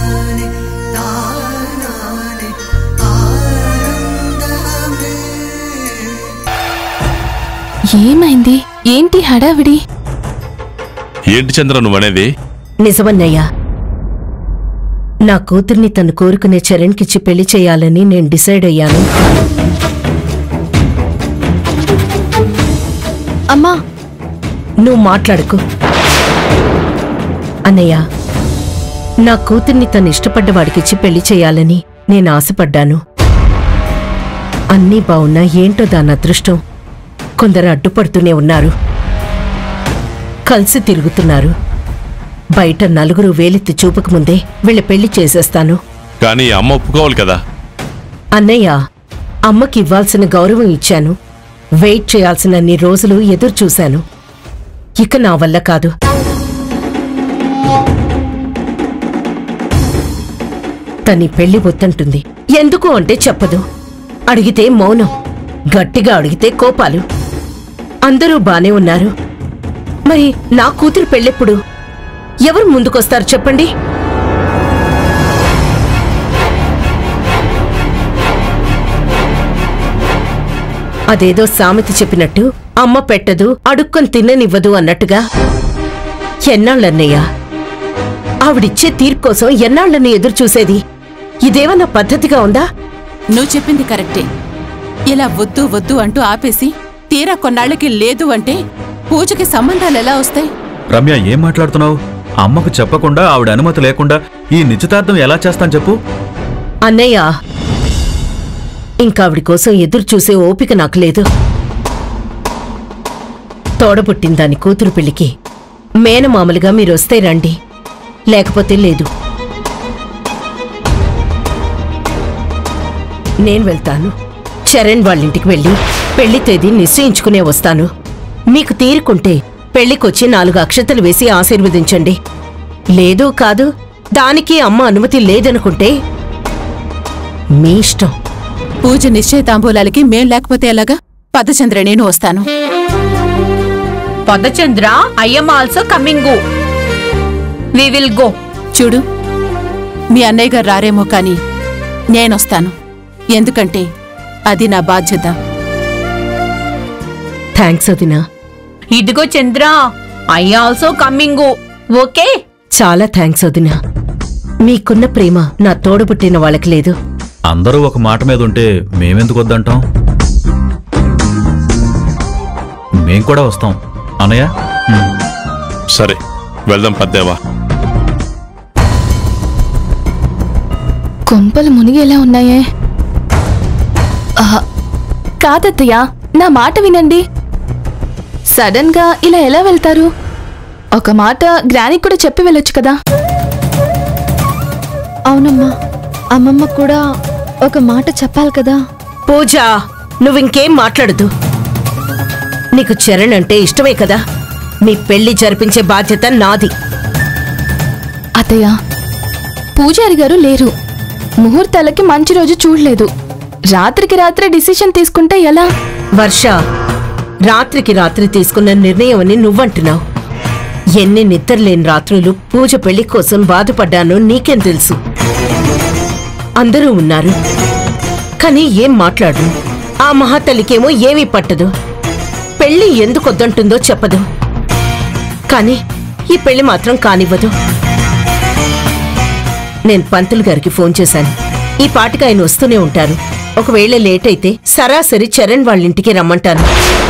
ఏమైంది ఏంటి హడావిడి ఏంటి చంద్ర నువ్వనేది నిజమన్నయ్యా నా కూతుర్ని తను కోరుకునే చరణ్కిచ్చి పెళ్లి చేయాలని నేను డిసైడ్ అయ్యాను అమ్మా నువ్వు మాట్లాడుకు అన్నయ్య నా కూతుర్ని తను ఇష్టపడ్డ వాడికిచ్చి పెళ్లి చేయాలని నేను ఆశపడ్డాను అన్నీ బావున్నా ఏంటో దాని అదృష్టం కొందరు అడ్డుపడుతూనే ఉన్నారు కలిసి తిరుగుతున్నారు బయట నలుగురు వేలెత్తి చూపకముందే వీళ్ళ పెళ్లి చేసేస్తాను కానీ అమ్మ ఒప్పుకోవాలి కదా అన్నయ్య అమ్మకి ఇవ్వాల్సిన గౌరవం ఇచ్చాను వెయిట్ చేయాల్సినన్ని రోజులు ఎదురు చూశాను ఇక నా వల్ల కాదు తని పెళ్లి వద్దంటుంది ఎందుకు అంటే చెప్పదు అడిగితే మౌనం గట్టిగా అడిగితే కోపాలు అందరూ బానే ఉన్నారు మరి నా కూతురు పెళ్ళెప్పుడు ఎవరు ముందుకొస్తారు చెప్పండి అదేదో సామెత చెప్పినట్టు అమ్మ పెట్టదు అడుక్కొని తిన్ననివ్వదు అన్నట్టుగా ఎన్నాళ్ళన్నయ్యా ఆవిడిచ్చే తీర్పు కోసం ఎన్నాళ్ళని ఎదురు చూసేది ఇదేమన్నా పద్ధతిగా ఉందా నువ్వు చెప్పింది కరెక్టే ఇలా వద్దు వద్దు అంటూ ఆపేసి తీరా కొన్నాళ్ళకి లేదు అంటే పూజకి సంబంధాలు ఎలా వస్తాయి రమ్య ఏం మాట్లాడుతున్నావు అమ్మకు చెప్పకుండా ఆవిడ అనుమతి లేకుండా ఈ నిశ్చితార్థం ఎలా చేస్తాను చెప్పు అన్నయ్య ఇంకావిడి కోసం ఎదురు చూసే ఓపిక నాకు లేదు తోడబుట్టిన దాని కూతురు పెళ్లికి మేనమామలుగా మీరొస్తే రండి లేకపోతే లేదు నేను వెళ్తాను చరణ్ వాళ్ళింటికి వెళ్ళి పెళ్లి తేదీ నిశ్చయించుకునే వస్తాను మీకు తీరుకుంటే పెళ్లికొచ్చి నాలుగు అక్షతలు వేసి ఆశీర్వదించండి లేదు కాదు దానికి అమ్మ అనుమతి లేదనుకుంటే మీ ఇష్టం పూజ నిశ్చయితాంబూలాలకి మేం లేకపోతే ఎలాగా పదచంద్ర నేను వస్తాను పదచంద్ర I'm also coming go we will go చూడు మీ అన్నయ్య గారు రారేమో కానీ నేనొస్తాను ఎందుకంటే అది నా బాధ్యత థ్యాంక్స్ వదినా ఇదిగో Chandra I also coming go okay చాలా థ్యాంక్స్ వదినా మీకున్న ప్రేమ నా తోడబుట్టిన వాళ్ళకి లేదు అందరూ ఒక మాట మీద ఉంటే మేమెందుకు వద్దంటాం మేం కూడా వస్తాం అన్నయ్య ఉమ్. సరే వెళ్దాం పద్దేవా కొంపలు మునిగేలా ఉన్నాయే ఆహా, కాదత్తయ్య నా మాట వినండి సడన్ గా ఇలా ఎలా వెళ్తారు ఒక మాట గ్రానికి కూడా చెప్పి వెళ్ళొచ్చు కదా అవునమ్మా అమ్మమ్మ కూడా ఒక మాట చెప్పాలి కదా పూజ నువ్వింకేం మాట్లాడదు నీకు చరణ్ అంటే ఇష్టమే కదా మీ పెళ్లి జరిపించే బాధ్యత నాది అత్తయ్య పూజారి గారు లేరు ముహూర్తాలకి మంచి రోజు చూడలేదు రాత్రికి రాత్రే డిసిషన్ తీసుకుంటే ఎలా వర్ష రాత్రికి రాత్రి తీసుకున్న నిర్ణయం అని నువ్వంటున్నావు ఎన్ని నిద్రలేని రాత్రులు పూజ పెళ్లి కోసం బాధపడ్డానో నీకేం తెలుసు అందరూ ఉన్నారు కానీ ఏం మాట్లాడు ఆ మహాతల్లికేమో ఏమీ పట్టదు పెళ్లి ఎందుకు వద్దంటుందో చెప్పదు కానీ ఈ పెళ్లి మాత్రం కానివ్వదు నేను పంతులు గారికి ఫోన్ చేశాను ఈ పాటికి ఆయన వస్తూనే ఉంటారు ఒకవేళ లేట్ అయితే సరాసరి చరణ్ వాళ్ళ ఇంటికి రమ్మంటాను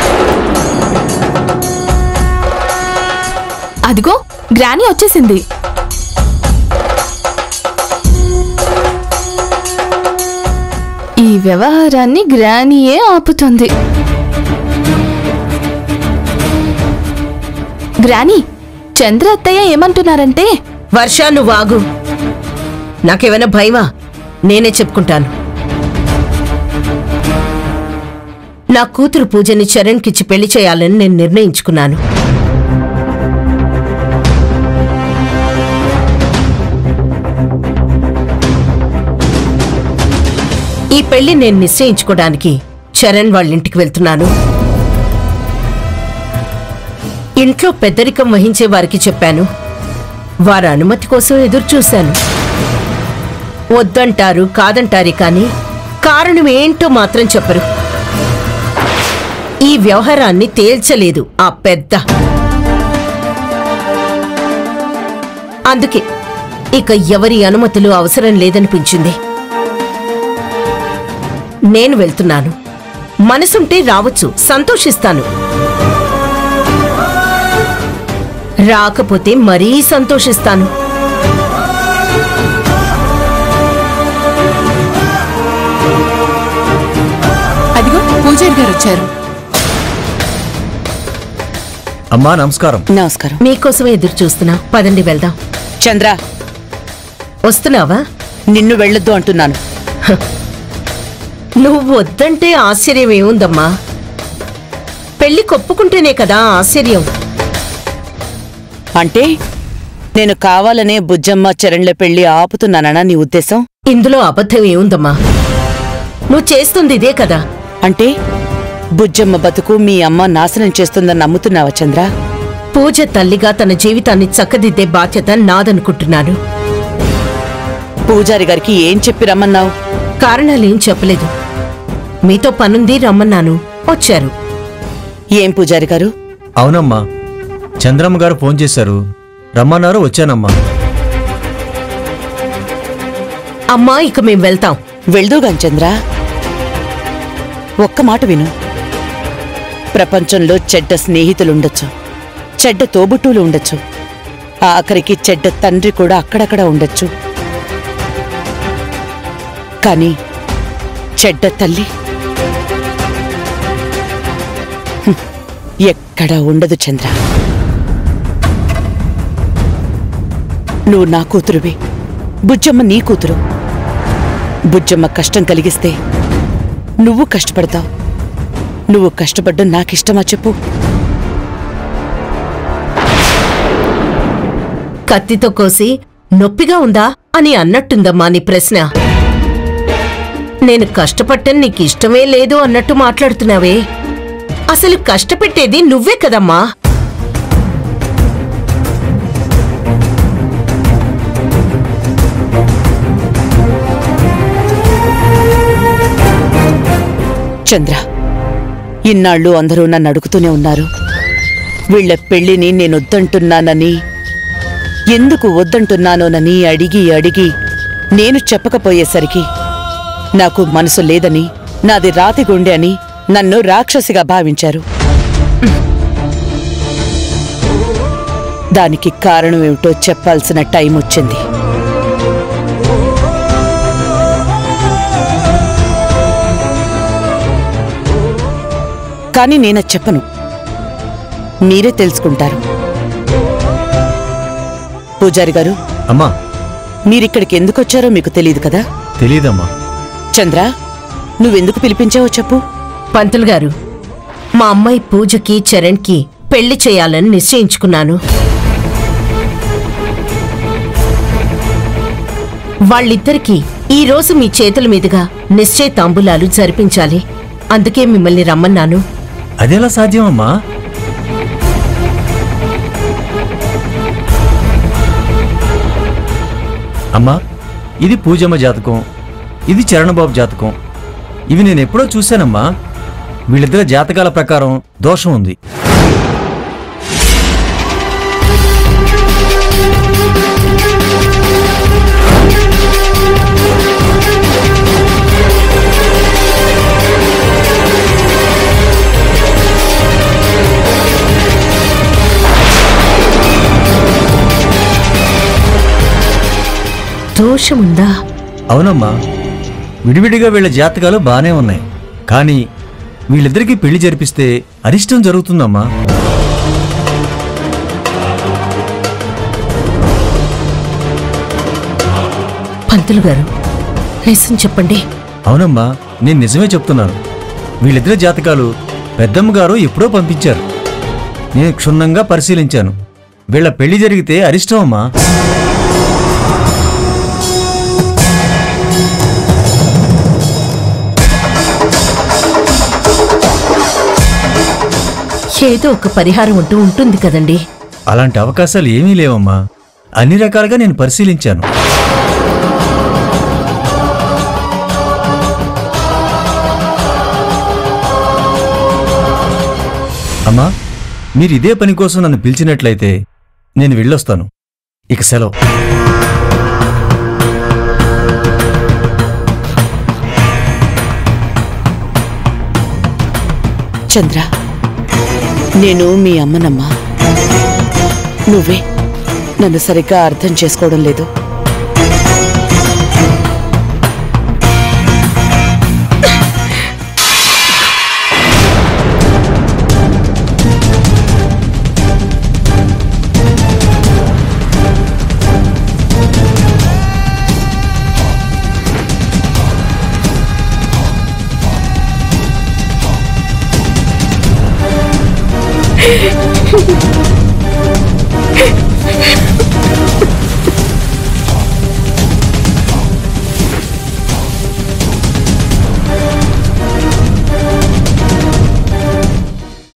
అదిగో గ్రాని వచ్చేసింది ఈ వ్యవహారాన్ని గ్రానీయే ఆపుతుంది గ్రాని చంద్ర అత్తయ్య ఏమంటున్నారంటే వర్ష నువ్వు ఆగు నాకేమైనా భయమా నేనే చెప్పుకుంటాను నా కూతురు పూజని చరణ్కిచ్చి పెళ్లి చేయాలని నేను నిర్ణయించుకున్నాను ఈ పెళ్లి నేను నిశ్చయించుకోవడానికి చరణ్ వాళ్ళ ఇంటికి వెళ్తున్నాను ఇంట్లో పెద్దరికం వహించే వారికి చెప్పాను వారి అనుమతి కోసం ఎదురు చూశాను వద్దంటారు కాదంటారే కాని కారణం ఏంటో మాత్రం చెప్పరు ఈ వ్యవహారాన్ని తేల్చలేదు ఆ పెద్ద అందుకే ఇక ఎవరి అనుమతులు అవసరం లేదనిపించింది నేను వెళ్తున్నాను మనసుంటే రావచ్చు సంతోషిస్తాను రాకపోతే మరీ సంతోషిస్తాను అదిగో పూజారి గారు వచ్చారు అమ్మా నమస్కారం నమస్కారం మీకోసమే ఎదురు చూస్తున్నా పదండి వెళ్దాం చంద్ర వస్తున్నావా నిన్ను వెళ్ళొద్దు అంటున్నాను నువ్వు వద్దంటే ఆశ్చర్యం ఏముందమ్మా పెళ్లి కొప్పుకుంటేనే కదా ఆశ్చర్యం అంటే నేను కావాలనే బుజ్జమ్మ చరణ్ల పెళ్లి ఆపుతున్నానా నీ ఉద్దేశం ఇందులో అబద్ధం ఏముందమ్మా నువ్వు చేస్తుంది ఇదే కదా అంటే బుజ్జమ్మ బతుకు మీ అమ్మ నాశనం చేస్తుందని నమ్ముతున్నావా చంద్ర పూజ తల్లిగా తన జీవితాన్ని చక్కదిద్దే బాధ్యత నాదనుకుంటున్నాను పూజారి గారికి ఏం చెప్పి రమ్మన్నావు కారణాలేం చెప్పలేదు మీతో పనుంది రమ్మన్నాను వచ్చారు ఏం పూజారి గారు అవునమ్మా చంద్రమ్మ గారు ఫోన్ చేశారు రమ్మన్నారు వచ్చానమ్మా అమ్మా ఇక మేం వెళ్తాం వెళ్దూగాని చంద్ర ఒక్క మాట విను ప్రపంచంలో చెడ్డ స్నేహితులుండొచ్చు చెడ్డ తోబుట్టువులు ఉండొచ్చు ఆఖరికి చెడ్డ తండ్రి కూడా అక్కడక్కడ ఉండొచ్చు కానీ చెడ్డ తల్లి హ్మ్, ఎక్కడా ఉండదు చంద్ర నువ్వు నా కూతురువి బుజ్జమ్మ నీ కూతురు బుజ్జమ్మ కష్టం కలిగిస్తే నువ్వు కష్టపడతావు నువ్వు కష్టపడ్డం నాకిష్టమా చెప్పు కత్తితో కోసి నొప్పిగా ఉందా అని అన్నట్టుందమ్మా నీ ప్రశ్న నేను కష్టపట్టం నీకు ఇష్టమే లేదు అన్నట్టు మాట్లాడుతున్నావే అసలు కష్టపెట్టేది నువ్వే కదమ్మా చంద్ర ఇన్నాళ్ళు అందరూ నన్ను అడుగుతూనే ఉన్నారు వీళ్ళ పెళ్లిని నేను వద్దంటున్నానని ఎందుకు వద్దంటున్నానోనని అడిగి అడిగి నేను చెప్పకపోయేసరికి నాకు మనసు లేదని నాది రాతి గుండె అని నన్ను రాక్షసిగా భావించారు దానికి కారణం ఏమిటో చెప్పాల్సిన టైం వచ్చింది కానీ నేనది చెప్పను మీరే తెలుసుకుంటారు పూజారి గారు అమ్మా మీరిక్కడికి ఎందుకు వచ్చారో మీకు తెలియదు కదా తెలీదమ్మా చంద్ర నువ్వెందుకు పిలిపించావో చెప్పు పంతులు గారు మా అమ్మాయి పూజకి చరణ్కి పెళ్లి చేయాలని నిశ్చయించుకున్నాను వాళ్ళిద్దరికీ ఈ రోజు మీ చేతుల మీదుగా నిశ్చయ తాంబూలాలు జరిపించాలి అందుకే మిమ్మల్ని రమ్మన్నాను అదెలా సాధ్యమమ్మా అమ్మా ఇది పూజమ్మ జాతకం ఇది చరణబాబు జాతకం ఇవి నేను ఎప్పుడో చూశానమ్మా వీళ్ళిద్దరి జాతకాల ప్రకారం దోషం ఉంది దోషముందా అవునమ్మా విడివిడిగా వీళ్ళ జాతకాలు బానే ఉన్నాయి కానీ వీళ్ళిద్దరికీ పెళ్లి జరిపిస్తే అరిష్టం జరుగుతుందమ్మా పంతులు గారు నిజం చెప్పండి అవునమ్మా నేను నిజమే చెప్తున్నాను వీళ్ళిద్దరి జాతకాలు పెద్దమ్మ గారు ఎప్పుడో పంపించారు నేను క్షుణ్ణంగా పరిశీలించాను వీళ్ళ పెళ్లి జరిగితే అరిష్టం అమ్మా ఏదో ఒక పరిహారం అంటూ ఉంటుంది కదండి అలాంటి అవకాశాలు ఏమీ లేవమ్మా అన్ని రకాలుగా నేను పరిశీలించాను అమ్మా మీరు ఇదే పని కోసం నన్ను పిలిచినట్లయితే నేను వెళ్ళొస్తాను ఇక సెలవు చంద్ర నేను మీ అమ్మనమ్మా నువ్వే నన్ను సరిగ్గా అర్థం చేసుకోవడం లేదు ఆ